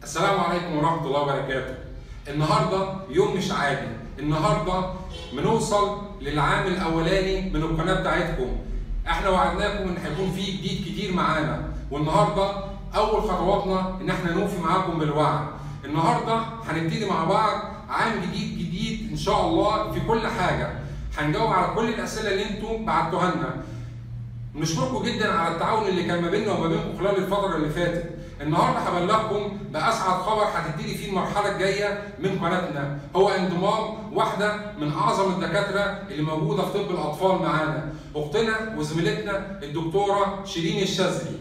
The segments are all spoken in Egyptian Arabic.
السلام عليكم ورحمة الله وبركاته. النهارده يوم مش عادي، النهارده بنوصل للعام الأولاني من القناة بتاعتكم. احنا وعدناكم ان هيكون في جديد كتير معانا، والنهارده أول خطواتنا ان احنا نوفي معاكم بالوعد. النهارده هنبتدي مع بعض عام جديد جديد إن شاء الله في كل حاجة. هنجاوب على كل الأسئلة اللي انتم بعتوها لنا. نشكركم جدا على التعاون اللي كان ما بيننا وما بينكم خلال الفتره اللي فاتت النهارده هبلغكم باسعد خبر هتبتدي فيه المرحله الجايه من قناتنا هو انضمام واحده من اعظم الدكاتره اللي موجوده في طب الاطفال معانا اختنا وزميلتنا الدكتوره شيرين الشاذلي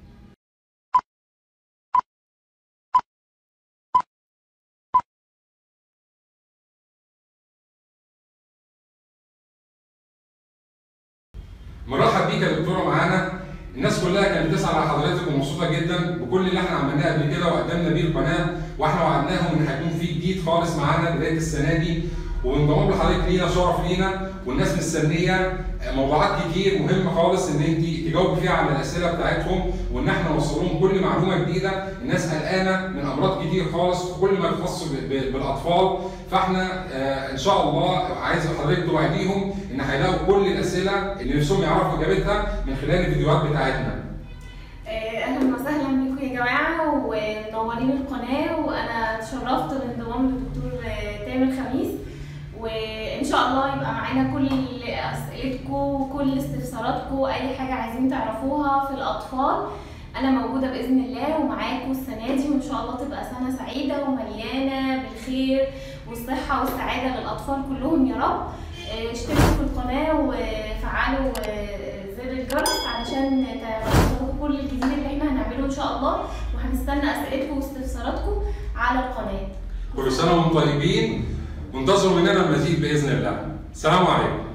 مرحب بيك يا دكتوره معانا الناس كلها كانت بتسال على حضرتك ومبسوطه جدا بكل اللي احنا عملناه قبل كده وقدمنا بيه القناه واحنا وعدناهم ان هيكون في جديد خالص معانا بدايه السنه دي وانضمام لحضرتك لينا شرف لينا والناس مستنيه موضوعات كتير مهمه خالص ان انت تجاوبي فيها على الاسئله بتاعتهم وان احنا نوصل لهم كل معلومه جديده الناس قلقانه من امراض كتير خالص كل ما يخص ب- ب- بالاطفال فاحنا آه، ان شاء الله عايز حضرتك توعديهم ان هيلاقوا كل الاسئله اللي نفسهم يعرفوا اجابتها من خلال الفيديوهات بتاعتنا آه، اهلا وسهلا بكم يا جماعه ومنورين القناه وانا اتشرفت بالانضمام للدكتور آه، تامر خميس وان شاء الله يبقى معانا كل اسئلتكم وكل استفساراتكم اي حاجه عايزين تعرفوها في الاطفال انا موجوده باذن الله ومعاكم السنه دي وان شاء الله تبقى سنه سعيده ومليانه بالخير والصحه والسعاده للاطفال كلهم يا رب آه، اشتركوا في القناه وفعلوا آه، زر الجرس علشان توصلوا كل الجديد اللي احنا هنعمله ان شاء الله وهنستنى اسئلتكم واستفساراتكم على القناه كل سنه وانتم طيبين وانتظروا مننا المزيد باذن الله السلام عليكم